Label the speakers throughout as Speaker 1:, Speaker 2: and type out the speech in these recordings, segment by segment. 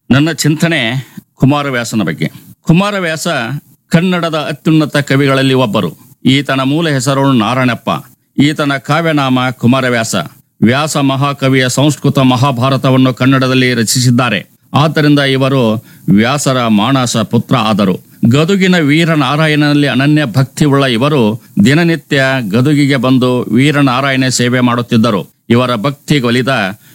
Speaker 1: ನನ್ನ ಚಿಂತನೆ ಕುಮಾರವ್ಯಾಸನ ಬಗ್ಗೆ ಕುಮಾರವ್ಯಾಸ ಕನ್ನಡದ ಅತ್ಯುನ್ನತ ಕವಿಗಳಲ್ಲಿ ಒಬ್ಬರು ಈತನ ಮೂಲ ಹೆಸರು ನಾರಾಯಣಪ್ಪ ಈತನ ಕಾವ್ಯನಾಮ ಕುಮಾರವ್ಯಾಸ ವ್ಯಾಸ ಮಹಾಕವಿಯ ಸಂಸ್ಕೃತ ಮಹಾಭಾರತವನ್ನು ಕನ್ನಡದಲ್ಲಿ ರಚಿಸಿದ್ದಾರೆ ಆದ್ದರಿಂದ ಇವರು ವ್ಯಾಸರ ಮಾನಸ ಪುತ್ರ ಆದರು ಗದುಗಿನ ವೀರನಾರಾಯಣನಲ್ಲಿ ಅನನ್ಯ ಭಕ್ತಿಯುಳ್ಳ ಇವರು ದಿನನಿತ್ಯ ಗದುಗಿಗೆ ಬಂದು ವೀರನಾರಾಯಣ ಸೇವೆ ಮಾಡುತ್ತಿದ್ದರು ಇವರ ಭಕ್ತಿ ಒಲಿದ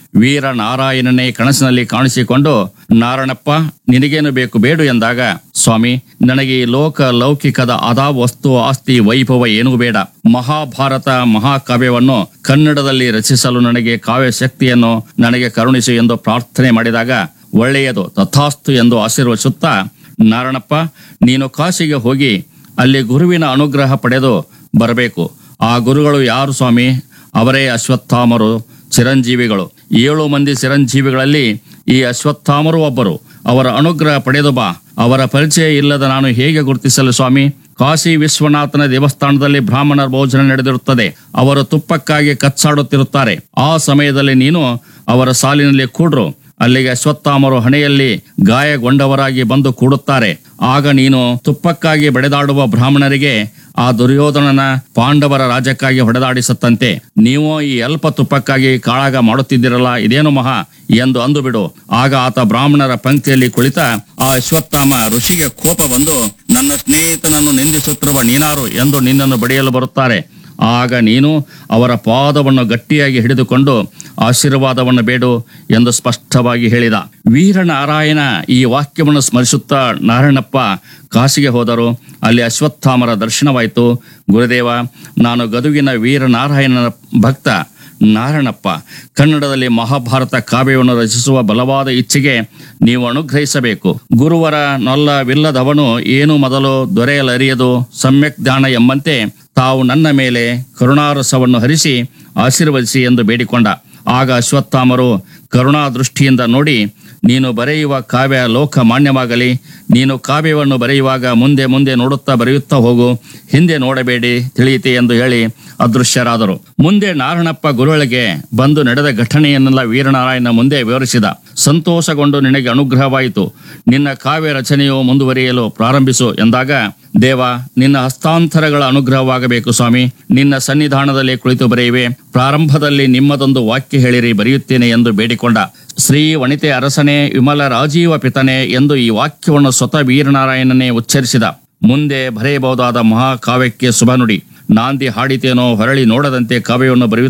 Speaker 1: ವೀರನಾರಾಯಣನೇ ಕನಸಿನಲ್ಲಿ ಕಾಣಿಸಿಕೊಂಡು ನಾರಾಯಣಪ್ಪ ನಿನಗೇನು ಬೇಕು ಬೇಡು ಎಂದಾಗ ಸ್ವಾಮಿ ನನಗೆ ಈ ಲೋಕ ಲೌಕಿಕದ ಅದಾ ವಸ್ತು ಆಸ್ತಿ ವೈಭವ ಏನೂ ಬೇಡ ಮಹಾಭಾರತ ಮಹಾಕಾವ್ಯವನ್ನು ಕನ್ನಡದಲ್ಲಿ ರಚಿಸಲು ನನಗೆ ಕಾವ್ಯ ಶಕ್ತಿಯನ್ನು ನನಗೆ ಕರುಣಿಸು ಎಂದು ಪ್ರಾರ್ಥನೆ ಮಾಡಿದಾಗ ಒಳ್ಳೆಯದು ತಥಾಸ್ತು ಎಂದು ಆಶೀರ್ವದಿಸುತ್ತಾ ನಾರಾಯಣಪ್ಪ ನೀನು ಕಾಶಿಗೆ ಹೋಗಿ ಅಲ್ಲಿ ಗುರುವಿನ ಅನುಗ್ರಹ ಪಡೆದು ಬರಬೇಕು ಆ ಗುರುಗಳು ಯಾರು ಸ್ವಾಮಿ ಅವರೇ ಅಶ್ವತ್ಥಾಮರು ಚಿರಂಜೀವಿಗಳು ಏಳು ಮಂದಿ ಚಿರಂಜೀವಿಗಳಲ್ಲಿ ಈ ಅಶ್ವತ್ಥಾಮರು ಒಬ್ಬರು ಅವರ ಅನುಗ್ರಹ ಪಡೆದು ಬಾ ಅವರ ಪರಿಚಯ ಇಲ್ಲದ ನಾನು ಹೇಗೆ ಗುರುತಿಸಲು ಸ್ವಾಮಿ ಕಾಶಿ ವಿಶ್ವನಾಥನ ದೇವಸ್ಥಾನದಲ್ಲಿ ಬ್ರಾಹ್ಮಣರ ಭೋಜನ ನಡೆದಿರುತ್ತದೆ ಅವರು ತುಪ್ಪಕ್ಕಾಗಿ ಕಚ್ಚಾಡುತ್ತಿರುತ್ತಾರೆ ಆ ಸಮಯದಲ್ಲಿ ನೀನು ಅವರ ಸಾಲಿನಲ್ಲಿ ಕೂಡ್ರು ಅಲ್ಲಿಗೆ ಅಶ್ವತ್ಥಾಮರು ಹಣೆಯಲ್ಲಿ ಗಾಯಗೊಂಡವರಾಗಿ ಬಂದು ಕೂಡುತ್ತಾರೆ ಆಗ ನೀನು ತುಪ್ಪಕ್ಕಾಗಿ ಬಡೆದಾಡುವ ಬ್ರಾಹ್ಮಣರಿಗೆ ಆ ದುರ್ಯೋಧನನ ಪಾಂಡವರ ರಾಜ್ಯಕ್ಕಾಗಿ ಹೊಡೆದಾಡಿಸತ್ತಂತೆ ನೀವು ಈ ಅಲ್ಪ ತುಪ್ಪಕ್ಕಾಗಿ ಕಾಳಾಗ ಮಾಡುತ್ತಿದ್ದಿರಲ್ಲ ಇದೇನು ಮಹಾ ಎಂದು ಅಂದು ಬಿಡು ಆಗ ಆತ ಬ್ರಾಹ್ಮಣರ ಪಂಕ್ತಿಯಲ್ಲಿ ಕುಳಿತ ಆ ಅಶ್ವತ್ಥಾಮ ಋಷಿಗೆ ಕೋಪ ಬಂದು ನನ್ನ ಸ್ನೇಹಿತನನ್ನು ನಿಂದಿಸುತ್ತಿರುವ ನೀನಾರು ಎಂದು ನಿನ್ನನ್ನು ಬಡಿಯಲು ಬರುತ್ತಾರೆ ಆಗ ನೀನು ಅವರ ಪಾದವನ್ನು ಗಟ್ಟಿಯಾಗಿ ಹಿಡಿದುಕೊಂಡು ಆಶೀರ್ವಾದವನ್ನು ಬೇಡು ಎಂದು ಸ್ಪಷ್ಟವಾಗಿ ಹೇಳಿದ ವೀರನಾರಾಯಣ ಈ ವಾಕ್ಯವನ್ನು ಸ್ಮರಿಸುತ್ತಾ ನಾರಾಯಣಪ್ಪ ಕಾಶಿಗೆ ಹೋದರು ಅಲ್ಲಿ ಅಶ್ವತ್ಥಾಮರ ದರ್ಶನವಾಯಿತು ಗುರುದೇವ ನಾನು ಗದುಗಿನ ವೀರನಾರಾಯಣನ ಭಕ್ತ ನಾರಾಯಣಪ್ಪ ಕನ್ನಡದಲ್ಲಿ ಮಹಾಭಾರತ ಕಾವ್ಯವನ್ನು ರಚಿಸುವ ಬಲವಾದ ಇಚ್ಛೆಗೆ ನೀವು ಅನುಗ್ರಹಿಸಬೇಕು ಗುರುವರ ನೊಲ್ಲವಿಲ್ಲದವನು ಏನು ಮೊದಲು ದೊರೆಯಲರಿಯದು ಸಮ್ಯಕ್ ಧ್ಯಾನ ಎಂಬಂತೆ ತಾವು ನನ್ನ ಮೇಲೆ ಕರುಣಾರಸವನ್ನು ಹರಿಸಿ ಆಶೀರ್ವದಿಸಿ ಎಂದು ಬೇಡಿಕೊಂಡ ಆಗ ಅಶ್ವತ್ಥಾಮರು ಕರುಣಾ ದೃಷ್ಟಿಯಿಂದ ನೋಡಿ ನೀನು ಬರೆಯುವ ಕಾವ್ಯ ಲೋಕ ಮಾನ್ಯವಾಗಲಿ ನೀನು ಕಾವ್ಯವನ್ನು ಬರೆಯುವಾಗ ಮುಂದೆ ಮುಂದೆ ನೋಡುತ್ತಾ ಬರೆಯುತ್ತಾ ಹೋಗು ಹಿಂದೆ ನೋಡಬೇಡಿ ತಿಳಿಯಿತೆ ಎಂದು ಹೇಳಿ ಅದೃಶ್ಯರಾದರು ಮುಂದೆ ನಾರಣಪ್ಪ ಗುರುಗಳಿಗೆ ಬಂದು ನಡೆದ ಘಟನೆಯನ್ನೆಲ್ಲ ವೀರನಾರಾಯಣ ಮುಂದೆ ವಿವರಿಸಿದ ಸಂತೋಷಗೊಂಡು ನಿನಗೆ ಅನುಗ್ರಹವಾಯಿತು ನಿನ್ನ ಕಾವ್ಯ ರಚನೆಯು ಮುಂದುವರಿಯಲು ಪ್ರಾರಂಭಿಸು ಎಂದಾಗ ದೇವ ನಿನ್ನ ಹಸ್ತಾಂತರಗಳ ಅನುಗ್ರಹವಾಗಬೇಕು ಸ್ವಾಮಿ ನಿನ್ನ ಸನ್ನಿಧಾನದಲ್ಲಿ ಕುಳಿತು ಬರೆಯುವೆ ಪ್ರಾರಂಭದಲ್ಲಿ ನಿಮ್ಮದೊಂದು ವಾಕ್ಯ ಹೇಳಿರಿ ಬರೆಯುತ್ತೇನೆ ಎಂದು ಬೇಡಿಕೊಂಡ ಶ್ರೀ ವನಿತೆ ಅರಸನೇ ವಿಮಲ ರಾಜೀವ ಪಿತನೆ ಎಂದು ಈ ವಾಕ್ಯವನ್ನು ಸ್ವತಃ ವೀರನಾರಾಯಣನೇ ಉಚ್ಚರಿಸಿದ ಮುಂದೆ ಬರೆಯಬಹುದಾದ ಮಹಾಕಾವ್ಯಕ್ಕೆ ಶುಭ ನುಡಿ ನಾಂದಿ ಹಾಡಿತೇನೋ ಹೊರಳಿ ನೋಡದಂತೆ ಕಾವ್ಯವನ್ನು ಬರೆಯುತ್ತ